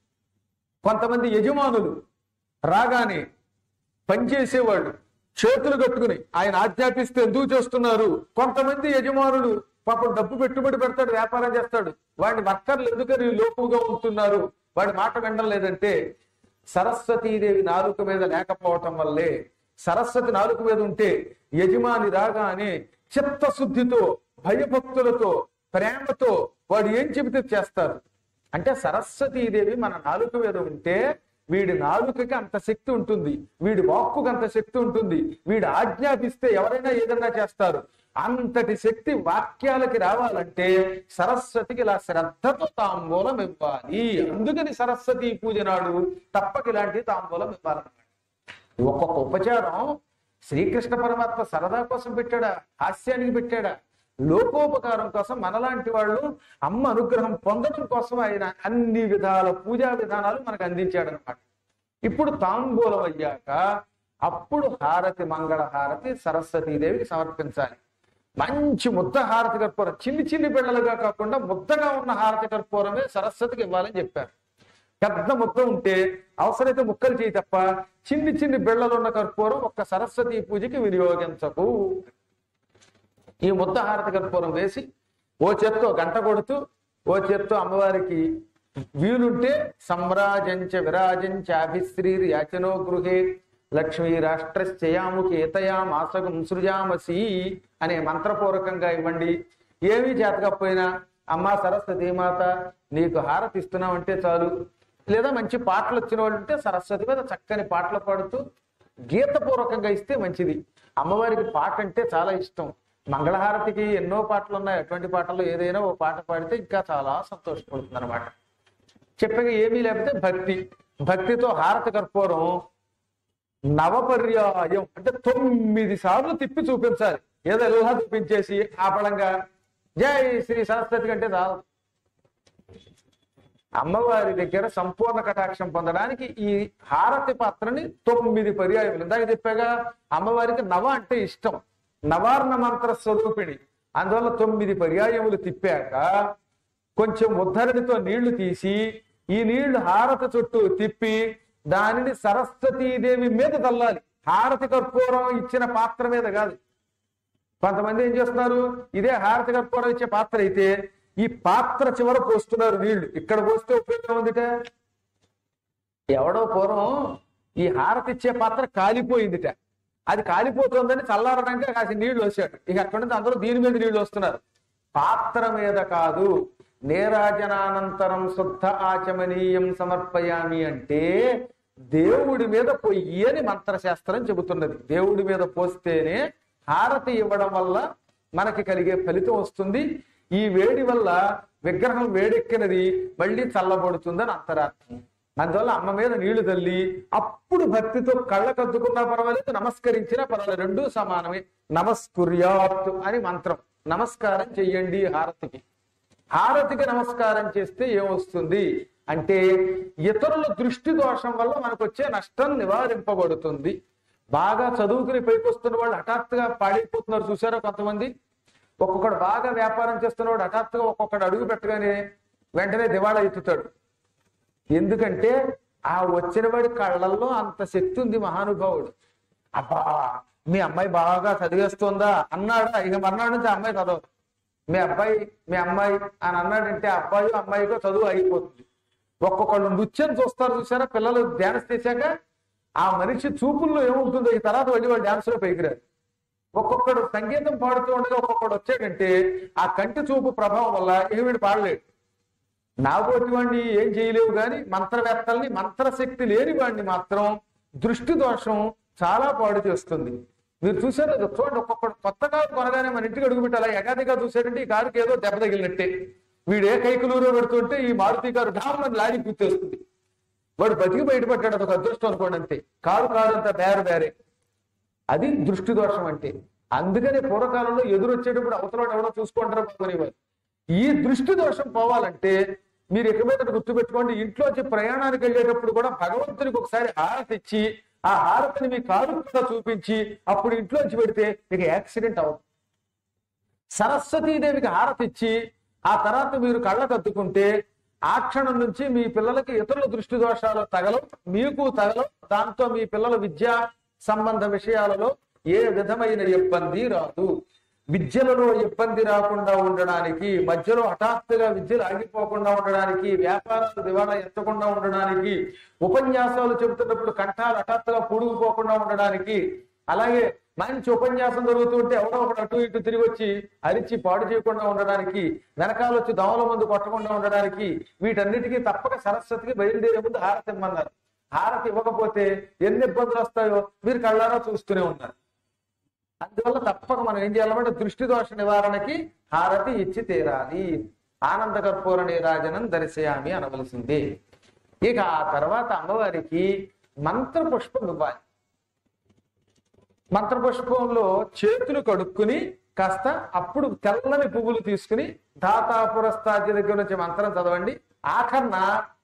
కొంతమంది యజమానులు రాగానే పనిచేసేవాళ్ళు చేతులు కట్టుకుని ఆయన ఆజ్ఞాపిస్తే ఎందుకు చేస్తున్నారు కొంతమంది యజమానులు పాపం డబ్బు పెట్టుబడి పెడతాడు వ్యాపారం చేస్తాడు వాడిని వర్కర్లు ఎందుకని లోపుగా ఉంటున్నారు వాడి మాట వినడం లేదంటే సరస్వతీదేవి నాలుక మీద లేకపోవటం వల్లే సరస్వతి నాలుక మీద ఉంటే యజమాని రాగానే చిత్తశుద్ధితో భయభక్తులతో ప్రేమతో వాడు ఏం చెబితే చేస్తారు అంటే సరస్వతీదేవి మన నాలుక మీద ఉంటే వీడి నాలుకకి అంత శక్తి ఉంటుంది వీడి వాక్కుకి అంత శక్తి ఉంటుంది వీడు ఆజ్ఞాపిస్తే ఎవరైనా ఏదైనా చేస్తారు అంతటి శక్తి వాక్యాలకి రావాలంటే సరస్వతికి ఇలా శ్రద్ధతో తాంబూలం ఇవ్వాలి అందుకని సరస్వతి పూజ నాడు తప్పక ఇలాంటి తాంబూలం ఇవ్వాలన్నమాట ఒక్కొక్క ఉపచారం శ్రీకృష్ణ పరమాత్మ సరదా కోసం పెట్టాడా హాస్యానికి పెట్టాడా లోకోపకారం కోసం మనలాంటి వాళ్ళు అమ్మ అనుగ్రహం పొందడం కోసం ఆయన అన్ని విధాల పూజా విధానాలు మనకు అందించాడు అనమాట ఇప్పుడు తాంబూలం అయ్యాక అప్పుడు హారతి మంగళ హారతి సరస్వతీదేవికి సమర్పించాలి మంచి ముద్ద హారతి కర్పూరం చిన్ని చిన్ని బిళ్ళలుగా కాకుండా ముద్దగా ఉన్న హారతి కర్పూరమే సరస్వతికి ఇవ్వాలని చెప్పారు పెద్ద ముద్ద ఉంటే అవసరమైతే ముక్కలు చేయి తప్ప చిన్ని చిన్ని బిళ్ళలు ఉన్న కర్పూరం ఒక్క సరస్వతి పూజకి వినియోగించకు ఈ ముద్ద హారతి కర్పూరం వేసి ఓ చేత్తో గంట కొడుతూ ఓ చేత్తో అమ్మవారికి వీలుంటే సమ్రాజంచ విరాజంచ అభిశ్రీర్ యాచనో గృహే లక్ష్మీ రాష్ట్రశ్చయాముకి ఏతయా మాసగం సృజామసి అనే మంత్రపూర్వకంగా ఇవ్వండి ఏమీ చేతకపోయినా అమ్మా సరస్వతి మాత నీకు హారతి ఇస్తున్నామంటే చాలు లేదా మంచి పాటలు వచ్చిన వాళ్ళు ఉంటే సరస్వతి మీద చక్కని పాటలు పాడుతూ గీతపూర్వకంగా ఇస్తే మంచిది అమ్మవారికి పాట అంటే చాలా ఇష్టం మంగళహారతికి ఎన్నో పాటలు ఉన్నాయి అటువంటి పాటల్లో ఏదైనా ఓ పాట పాడితే ఇంకా చాలా సంతోషపడుతుంది అనమాట చెప్పగా ఏమీ లేకపోతే భక్తి భక్తితో హారతి కర్పూరం నవపర్యాయం అంటే తొమ్మిది సార్లు తిప్పి చూపించాలి ఏదో ఎలా చూపించేసి ఆపళంగా జై శ్రీ సరస్వతి కంటే చాలు అమ్మవారి దగ్గర సంపూర్ణ కటాక్షం పొందడానికి ఈ హారతి పాత్రని తొమ్మిది పర్యాయములు ఇందాక చెప్పాగా అమ్మవారికి నవ అంటే ఇష్టం నవార్ణ మంత్ర స్వరూపిణి అందువల్ల తొమ్మిది పర్యాయములు తిప్పాక కొంచెం ఉద్ధరణితో నీళ్లు తీసి ఈ నీళ్లు హారతి చుట్టూ తిప్పి దానిని సరస్వతీదేవి మీద తల్లాలి హారతి కర్పూరం ఇచ్చిన పాత్ర మీద కాదు కొంతమంది ఏం చేస్తున్నారు ఇదే హారతి కర్పూరం ఇచ్చే పాత్ర అయితే ఈ పాత్ర చివర పోస్తున్నారు నీళ్లు ఇక్కడ పోస్తే ఉపయోగం ఉందిట ఎవడో పూర్వం ఈ హారతి ఇచ్చే పాత్ర కాలిపోయిందిట అది కాలిపోతుందని చల్లారడానికి కాసి నీళ్లు వచ్చాడు ఇక అక్కడ నుంచి అందరూ దీని మీద నీళ్లు వస్తున్నారు పాత్ర మీద కాదు నేరాజనానంతరం శుద్ధ ఆచమనీయం సమర్పయామి అంటే దేవుడి మీద పొయ్యి అని మంత్రశాస్త్రం చెబుతున్నది దేవుడి మీద పోస్తేనే హారతి ఇవ్వడం వల్ల మనకి కలిగే ఫలితం వస్తుంది ఈ వేడి వల్ల విగ్రహం వేడెక్కినది మళ్ళీ చల్లబడుతుందని అంతరార్థం అందువల్ల అమ్మ మీద నీళ్లు తల్లి అప్పుడు భక్తితో కళ్ళకద్దుకున్నా పర్వాలేదు నమస్కరించినా పర్వాలేదు రెండూ సమానమే నమస్కుర్యాత్ అని మంత్రం నమస్కారం చెయ్యండి హారతికి హారతికి నమస్కారం చేస్తే ఏమొస్తుంది అంటే ఇతరుల దృష్టి దోషం వల్ల మనకు వచ్చే నష్టం నివారింపబడుతుంది బాగా చదువుకుని పైకొస్తున్న వాళ్ళు హఠాత్తుగా పాడైపోతున్నారు చూసారా కొంతమంది ఒక్కొక్కడు బాగా వ్యాపారం చేస్తున్నవాడు హఠాత్తుగా ఒక్కొక్కడు అడుగు పెట్టగానే వెంటనే దివాళా ఎత్తుతాడు ఎందుకంటే ఆ వచ్చిన వాడి కళ్ళల్లో అంత శక్తి ఉంది మహానుభావుడు అబ్బా మీ అమ్మాయి బాగా చదివేస్తుందా అన్నాడా ఇక మర్నాడు నుంచి ఆ అమ్మాయి చదవదు మీ అబ్బాయి మీ అమ్మాయి అని అన్నాడంటే ఆ అబ్బాయి అమ్మాయికో చదువు అయిపోతుంది ఒక్కొక్కళ్ళు నృత్యం చూస్తారు చూసారా పిల్లలు డ్యాన్స్ చేశాక ఆ మనిషి చూపుల్లో ఏముంటుందో ఈ తర్వాత వెళ్ళి వాళ్ళు డ్యాన్స్ లో పైకి రారు ఒక్కొక్కడు సంగీతం పాడుతూ ఉండగా ఒక్కొక్కడు వచ్చాడంటే ఆ కంటి చూపు ప్రభావం వల్ల ఇక వీడు పాడలేడు నాగోటి వాడిని ఏం చేయలేవు కానీ మంత్రవేత్తల్ని మంత్రశక్తి లేని వాడిని మాత్రం దృష్టి దోషం చాలా పాడు చేస్తుంది మీరు చూసారు కదా, చూడండి ఒక్కొక్కడు కొత్త కారు కొనగానే మన ఇంటికి అడుగు పెట్టాలా ఎగాదిగా చూసారంటే ఈ కారుకి ఏదో దెబ్బ తగిలినట్టే వీడు ఏ కైకులూరో పెడుతుంటే ఈ మారుతి కారు డామని లాడి గుర్తేస్తుంది వాడు బతికి బయటపడ్డాడు అదొక అదృష్టం అనుకోండి అంతే కారు కారు అంతా బేర బేరే అది దృష్టి దోషం అంటే అందుకనే పూర్వకాలంలో ఎదురొచ్చేటప్పుడు అవతల ఎవడో చూసుకుంటారో అనుకునేవారు ఈ దృష్టి దోషం పోవాలంటే మీరు ఎక్కడ మీద గుర్తుపెట్టుకోండి ఇంట్లోంచి ప్రయాణానికి వెళ్ళేటప్పుడు కూడా భగవంతునికి ఒకసారి హారతి ఇచ్చి ఆ హారతిని మీ కారు కూడా చూపించి అప్పుడు ఇంట్లోంచి పెడితే ఇక యాక్సిడెంట్ అవ్వదు సరస్వతీదేవికి హారతి ఇచ్చి ఆ తర్వాత మీరు కళ్ళకు అద్దుకుంటే ఆ క్షణం నుంచి మీ పిల్లలకి ఇతరుల దృష్టి దోషాలు తగలవు మీకు తగలవు దాంతో మీ పిల్లల విద్యా సంబంధ విషయాలలో ఏ విధమైన ఇబ్బంది రాదు విద్యలలో ఇబ్బంది రాకుండా ఉండడానికి మధ్యలో హఠాత్తుగా విద్యలు ఆగిపోకుండా ఉండడానికి వ్యాపారాలు దివాళా ఎత్తకుండా ఉండడానికి ఉపన్యాసాలు చెబుతున్నప్పుడు కంఠాలు హఠాత్తుగా పూడుకుపోకుండా ఉండడానికి అలాగే మంచి ఉపన్యాసం జరుగుతుంటే ఎవడో ఒకటి అటు ఇటు తిరిగి వచ్చి అరిచి పాడు చేయకుండా ఉండడానికి వెనకాల వచ్చి దోమల మందు కొట్టకుండా ఉండడానికి వీటన్నిటికీ తప్పక సరస్వతికి బయలుదేరే ముందు హారతి ఇమ్మన్నారు హారతి ఇవ్వకపోతే ఎన్ని ఇబ్బందులు వస్తాయో మీరు కళ్ళారా చూస్తూనే ఉన్నారు అందువల్ల తప్పక మనం ఏం చేయాలంటే దృష్టి దోష నివారణకి హారతి ఇచ్చి తీరాలి ఆనంద కర్పూర నీరాజనం దర్శయామి అనవలసిందే ఇక ఆ తర్వాత అమ్మవారికి మంత్ర పుష్పం ఇవ్వాలి మంత్ర పుష్పంలో చేతులు కడుక్కుని కాస్త అప్పుడు తెల్లని పువ్వులు తీసుకుని దాతాపురస్తాద్య దగ్గర నుంచి మంత్రం చదవండి ఆఖర్న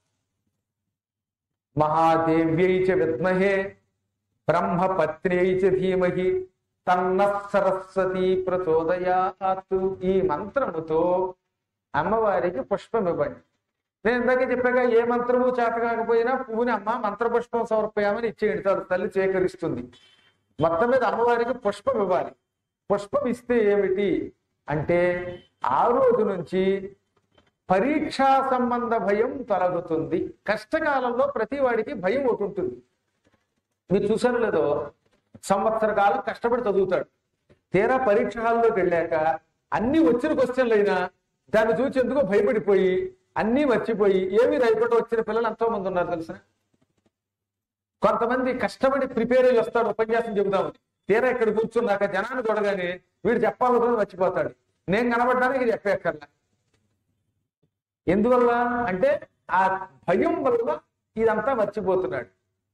మహాదేవ్యై చ విద్మహే బ్రహ్మపత్న్యై చ ధీమహి తన్న సరస్వతి ప్రచోదయాత్ ఈ మంత్రముతో అమ్మవారికి పుష్పం ఇవ్వండి నేను ఇందాకే చెప్పాక ఏ మంత్రము చేత కాకపోయినా పువ్వుని అమ్మ మంత్ర పుష్పం సమర్పయామని ఇచ్చేయండి చాలు తల్లి సేకరిస్తుంది మొత్తం మీద అమ్మవారికి పుష్పం ఇవ్వాలి పుష్పం ఇస్తే ఏమిటి అంటే ఆ రోజు నుంచి పరీక్షా సంబంధ భయం తొలగుతుంది కష్టకాలంలో ప్రతి వాడికి భయం ఒకటి ఉంటుంది మీరు చూసారు లేదో సంవత్సర కాలం కష్టపడి చదువుతాడు తీరా పరీక్ష హాల్లోకి వెళ్ళాక అన్ని వచ్చిన క్వశ్చన్లు అయినా దాన్ని చూసి ఎందుకో భయపడిపోయి అన్నీ మర్చిపోయి ఏమీ రాయకుండా వచ్చిన పిల్లలు ఎంతో మంది ఉన్నారు తెలిసిన కొంతమంది కష్టపడి ప్రిపేర్ అయ్యి వస్తాడు ఉపన్యాసం చెబుదామని తీరా ఇక్కడ కూర్చున్నాక జనాన్ని చూడగానే వీడు చెప్పాలనుకున్నది మర్చిపోతాడు నేను కనబడ్డానికి ఇది చెప్పేక్కర్లా ఎందువల్ల అంటే ఆ భయం వల్ల ఇదంతా మర్చిపోతున్నాడు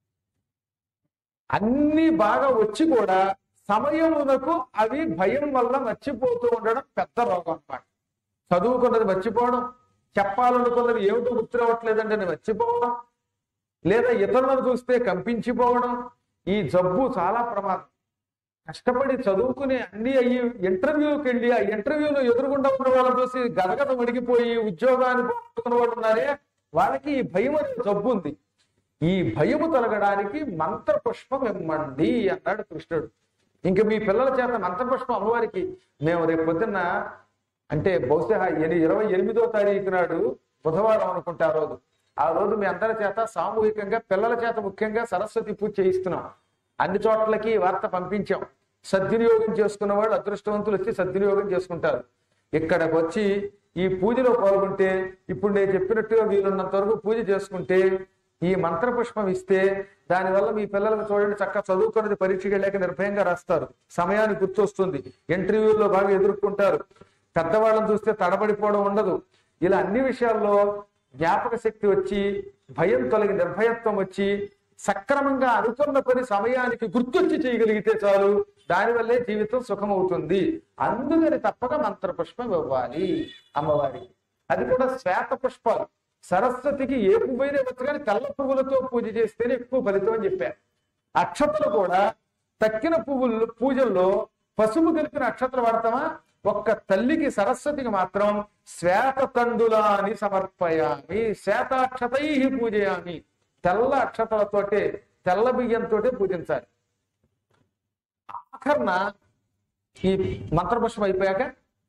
అన్ని బాగా వచ్చి కూడా సమయమునకు అవి భయం వల్ల మర్చిపోతూ ఉండడం పెద్ద రోగం అన్నమాట చదువుకున్నది మర్చిపోవడం చెప్పాలనుకున్నది ఏమిటో గుర్తు రావట్లేదంటే అని మర్చిపోవడం లేదా ఇతరులను చూస్తే కంపించిపోవడం ఈ జబ్బు చాలా ప్రమాదం కష్టపడి చదువుకుని అన్ని అయ్యి ఇంటర్వ్యూకి వెళ్ళి ఆ ఇంటర్వ్యూలో ఎదురుగుండా ఉన్న వాళ్ళని చూసి గదగద వణికిపోయి ఉద్యోగాన్ని పోగొట్టుకున్న వాళ్ళు ఉన్నారే వాళ్ళకి ఈ భయం అనే జబ్బు ఉంది ఈ భయము తొలగడానికి మంత్ర పుష్పం ఇమ్మండి అన్నాడు కృష్ణుడు ఇంక మీ పిల్లల చేత మంత్ర పుష్పం అమ్మవారికి మేము రేపు పొద్దున్న అంటే బహుశా ఎని- ఇరవై ఎనిమిదో తారీఖు నాడు బుధవారం అనుకుంటే ఆ రోజు ఆ రోజు మీ అందరి చేత సామూహికంగా పిల్లల చేత ముఖ్యంగా సరస్వతి పూజ చేయిస్తున్నాం అన్ని చోట్లకి ఈ వార్త పంపించాం సద్వినియోగం చేసుకున్న వాళ్ళు అదృష్టవంతులు వచ్చి సద్వినియోగం చేసుకుంటారు ఇక్కడికి వచ్చి ఈ పూజలో పాల్గొంటే ఇప్పుడు నేను చెప్పినట్టుగా వీలున్నంత వరకు పూజ చేసుకుంటే ఈ మంత్ర పుష్పం ఇస్తే దానివల్ల మీ పిల్లలకు చూడండి చక్కగా చదువుకున్నది పరీక్షకి వెళ్ళాక నిర్భయంగా రాస్తారు సమయానికి గుర్తొస్తుంది ఇంటర్వ్యూలో బాగా ఎదుర్కొంటారు పెద్దవాళ్ళని చూస్తే తడబడిపోవడం ఉండదు ఇలా అన్ని విషయాల్లో జ్ఞాపక శక్తి వచ్చి భయం తొలగి నిర్భయత్వం వచ్చి సక్రమంగా అనుకున్న పని సమయానికి గుర్తొచ్చి చేయగలిగితే చాలు దానివల్లే జీవితం సుఖమవుతుంది అందుకని తప్పక మంత్ర పుష్పం ఇవ్వాలి అమ్మవారికి అది కూడా శ్వేత పుష్పాలు సరస్వతికి ఏ పువ్వైనా ఇవ్వచ్చు కానీ తెల్ల పువ్వులతో పూజ చేస్తేనే ఎక్కువ ఫలితం అని చెప్పారు అక్షతలు కూడా తక్కిన పువ్వులు పూజల్లో పసుపు కలిపిన అక్షతలు వాడతామా ఒక్క తల్లికి సరస్వతికి మాత్రం శ్వేత తండులాని సమర్పయామి శ్వేతాక్షతై పూజయామి తెల్ల అక్షతలతోటే తెల్ల బియ్యంతో పూజించాలి ఆఖరణ ఈ మంత్రపుష్పం అయిపోయాక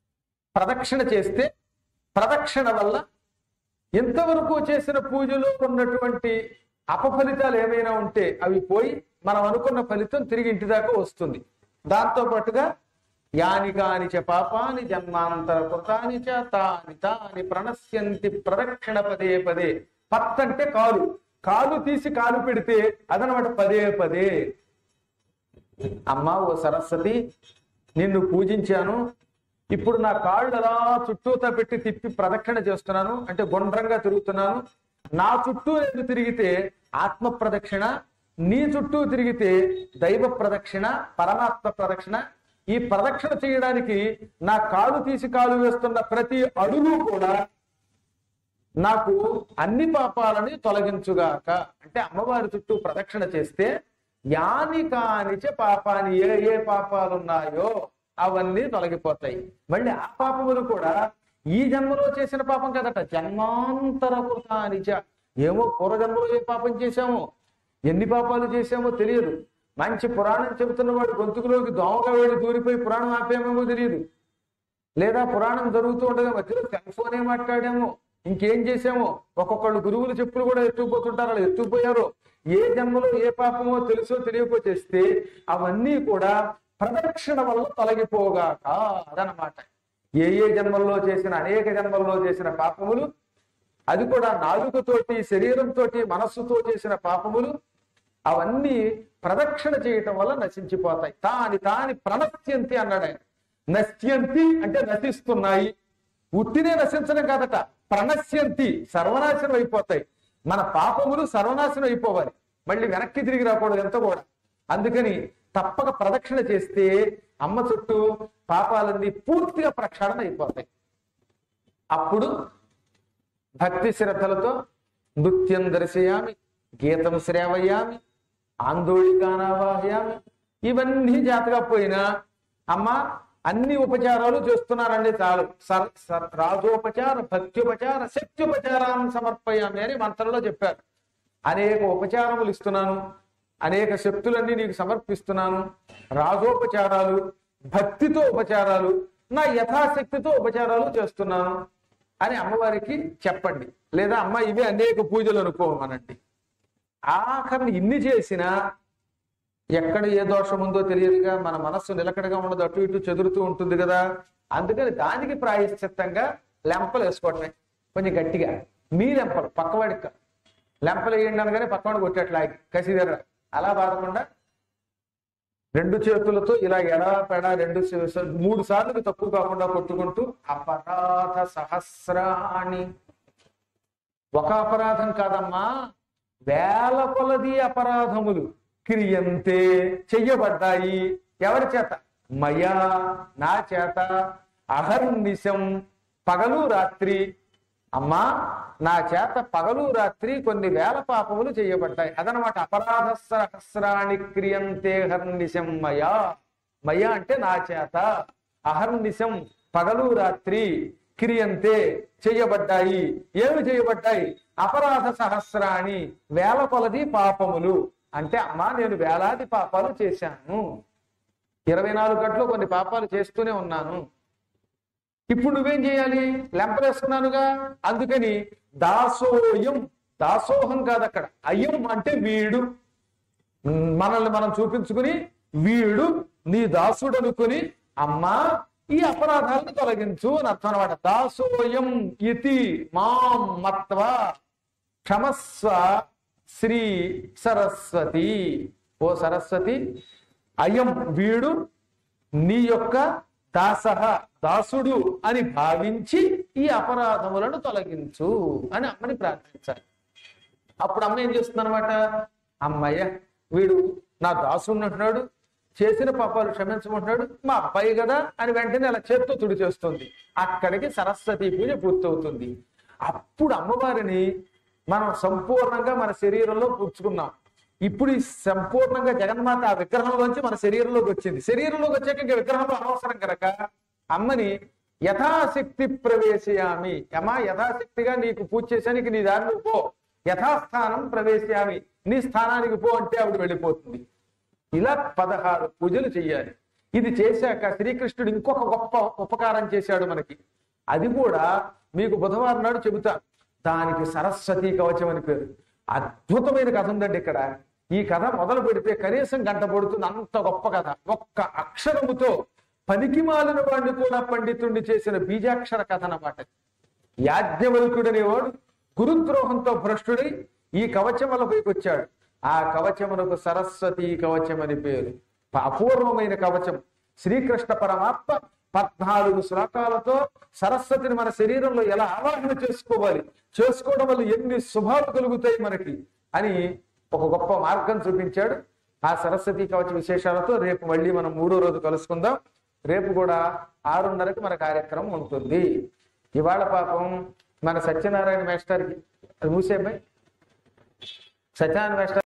ప్రదక్షిణ చేస్తే ప్రదక్షిణ వల్ల ఇంతవరకు చేసిన పూజలో ఉన్నటువంటి అపఫలితాలు ఏమైనా ఉంటే అవి పోయి మనం అనుకున్న ఫలితం తిరిగి ఇంటి దాకా వస్తుంది దాంతో పాటుగా యాని కాని చ పాపాని జన్మాంతర కృతాని చ తాని తాని ప్రణశ్యంతి ప్రదక్షిణ పదే పదే పత్ అంటే కాలు కాలు తీసి కాలు పెడితే అదనమాట పదే పదే అమ్మా ఓ సరస్వతి నిన్ను పూజించాను ఇప్పుడు నా కాళ్ళు అలా చుట్టూతా పెట్టి తిప్పి ప్రదక్షిణ చేస్తున్నాను అంటే గుండ్రంగా తిరుగుతున్నాను నా చుట్టూ నేను తిరిగితే ఆత్మ ప్రదక్షిణ నీ చుట్టూ తిరిగితే దైవ ప్రదక్షిణ పరమాత్మ ప్రదక్షిణ ఈ ప్రదక్షిణ చేయడానికి నా కాలు తీసి కాలు వేస్తున్న ప్రతి అడుగు కూడా నాకు అన్ని పాపాలని తొలగించుగాక అంటే అమ్మవారి చుట్టూ ప్రదక్షిణ చేస్తే యాని కానిచ పాపాని ఏ ఏ పాపాలు ఉన్నాయో అవన్నీ తొలగిపోతాయి మళ్ళీ ఆ పాపములు కూడా ఈ జన్మలో చేసిన పాపం కదట జన్మాంతర కృతానిచ ఏమో పూర్వజన్మలో ఏ పాపం చేశామో ఎన్ని పాపాలు చేశామో తెలియదు మంచి పురాణం చెబుతున్న వాడు గొంతుకులోకి దోమగా వెళ్ళి దూరిపోయి పురాణం ఆపేమేమో తెలియదు లేదా పురాణం జరుగుతూ ఉండగా మధ్యలో సెల్ ఫోనే మాట్లాడాము ఇంకేం చేసామో ఒక్కొక్కళ్ళు గురువులు చెప్పులు కూడా ఎత్తుకుపోతుంటారు అలా ఎత్తుకుపోయారు ఏ జన్మలో ఏ పాపమో తెలుసో తెలియకో చేస్తే అవన్నీ కూడా ప్రదక్షిణ వల్ల తొలగిపోగాక అదనమాట ఏ ఏ జన్మల్లో చేసిన అనేక జన్మల్లో చేసిన పాపములు అది కూడా నాలుగుతోటి శరీరంతో మనస్సుతో చేసిన పాపములు అవన్నీ ప్రదక్షిణ చేయటం వల్ల నశించిపోతాయి తాని తాని ప్రణశ్యంతి అన్నాడు ఆయన నశ్యంతి అంటే నశిస్తున్నాయి ఉట్టినే నశించడం కాదట ప్రణశ్యంతి సర్వనాశనం అయిపోతాయి మన పాపములు సర్వనాశనం అయిపోవాలి మళ్ళీ వెనక్కి తిరిగి రాకూడదు ఎంత కూడా అందుకని తప్పక ప్రదక్షిణ చేస్తే అమ్మ చుట్టూ పాపాలన్నీ పూర్తిగా ప్రక్షాళన అయిపోతాయి అప్పుడు భక్తి శ్రద్ధలతో నృత్యం దర్శయామి గీతం శ్రావయామి ఆందోళికానావాహయామి ఇవన్నీ జాతగా పోయినా అమ్మ అన్ని ఉపచారాలు చేస్తున్నారండి చాలు సర్- సర్- రాజోపచార భక్త్యుపచార శక్త్యుపచారాన్ని సమర్పయామి అని మంత్రంలో చెప్పారు అనేక ఉపచారములు ఇస్తున్నాను అనేక శక్తులన్నీ నీకు సమర్పిస్తున్నాను రాజోపచారాలు భక్తితో ఉపచారాలు నా యథాశక్తితో ఉపచారాలు చేస్తున్నాను అని అమ్మవారికి చెప్పండి లేదా అమ్మ ఇవి అనేక పూజలు అనుకోమనండి ఆఖరిని ఇన్ని చేసినా ఎక్కడ ఏ దోషం ఉందో తెలియదుగా మన మనస్సు నిలకడగా ఉండదు అటు ఇటు చెదురుతూ ఉంటుంది కదా అందుకని దానికి ప్రాయశ్చిత్తంగా లెంపలు వేసుకోవటమే కొంచెం గట్టిగా మీ లెంపలు పక్కవాడికి కాదు. లెంపలు వేయండి అనగానే పక్కవాడు కొట్టేట్లా కసిదర అలా బాధకుండా రెండు చేతులతో ఇలా ఎడా పెడా రెండు సే- మూడు సార్లు తక్కువ కాకుండా కొట్టుకుంటూ అపరాధ సహస్రాణి ఒక అపరాధం కాదమ్మా వేల కొలది అపరాధములు క్రియంతే చెయ్యబడ్డాయి ఎవరి చేత మయా నా చేత అహర్నిశం పగలు రాత్రి అమ్మా నా చేత పగలు రాత్రి కొన్ని వేల పాపములు చేయబడ్డాయి అదనమాట అపరాధ సహస్రాణి క్రియంతే హర్నిశం మయా మయా అంటే నా చేత అహర్నిశం పగలు రాత్రి క్రియంతే చేయబడ్డాయి ఏమి చేయబడ్డాయి అపరాధ సహస్రాణి వేల కొలది పాపములు అంటే అమ్మా నేను వేలాది పాపాలు చేశాను ఇరవై నాలుగు గంటలు కొన్ని పాపాలు చేస్తూనే ఉన్నాను ఇప్పుడు నువ్వేం చేయాలి లెంపలేసుకున్నానుగా అందుకని దాసోయం దాసోహం కాదు అక్కడ అయ్యం అంటే వీడు మనల్ని మనం చూపించుకుని వీడు నీ దాసుడు అనుకుని అమ్మా ఈ అపరాధాలను తొలగించు అని అర్థం అనమాట దాసోయం ఇతి మాం మత్వ క్షమస్వ శ్రీ సరస్వతి ఓ సరస్వతి అయం వీడు నీ యొక్క దాసహ దాసుడు అని భావించి ఈ అపరాధములను తొలగించు అని అమ్మని ప్రార్థించాలి అప్పుడు అమ్మ ఏం చేస్తుంది అనమాట అమ్మయ్య వీడు నా దాసుడు అంటున్నాడు చేసిన పాపాలు క్షమించమంటున్నాడు మా అబ్బాయి కదా అని వెంటనే అలా చేత్తో తుడి చేస్తుంది అక్కడికి సరస్వతి పూజ పూర్తవుతుంది అప్పుడు అమ్మవారిని మనం సంపూర్ణంగా మన శరీరంలో పుచ్చుకున్నాం ఇప్పుడు ఈ సంపూర్ణంగా జగన్మాత ఆ విగ్రహంలోంచి మన శరీరంలోకి వచ్చింది శరీరంలోకి వచ్చాక ఇంకా విగ్రహంలో అనవసరం కనుక అమ్మని యథాశక్తి ప్రవేశయామి యమా యథాశక్తిగా నీకు పూజ చేశానికి నీ దారిని పో యథాస్థానం ప్రవేశయామి నీ స్థానానికి పో అంటే ఆవిడ వెళ్ళిపోతుంది ఇలా పదహారు పూజలు చెయ్యాలి ఇది చేశాక శ్రీకృష్ణుడు ఇంకొక గొప్ప ఉపకారం చేశాడు మనకి అది కూడా మీకు బుధవారం నాడు చెబుతా దానికి సరస్వతి కవచం అని పేరు అద్భుతమైన కథ ఉందండి ఇక్కడ ఈ కథ మొదలు పెడితే కనీసం గంట పడుతుంది అంత గొప్ప కథ ఒక్క అక్షరముతో పనికి మాలిన వాడిని కూడా పండితుణ్ణి చేసిన బీజాక్షర కథ అన్నమాట యాజ్ఞవల్కుడు అనేవాడు గురుద్రోహంతో భ్రష్టుడై ఈ కవచములపైకి వచ్చాడు ఆ కవచమునకు సరస్వతి కవచం అని పేరు ప- అపూర్వమైన కవచం శ్రీకృష్ణ పరమాత్మ పద్నాలుగు శ్లోకాలతో సరస్వతిని మన శరీరంలో ఎలా ఆవాహన చేసుకోవాలి చేసుకోవడం వల్ల ఎన్ని శుభాలు కలుగుతాయి మనకి అని ఒక గొప్ప మార్గం చూపించాడు ఆ సరస్వతి కవచ విశేషాలతో రేపు మళ్ళీ మనం మూడో రోజు కలుసుకుందాం రేపు కూడా ఆరున్నరకి మన కార్యక్రమం ఉంటుంది ఇవాళ పాపం మన సత్యనారాయణ మాస్టర్కి అది మూసేబ్బాయి సత్యనారాయణ మాస్టర్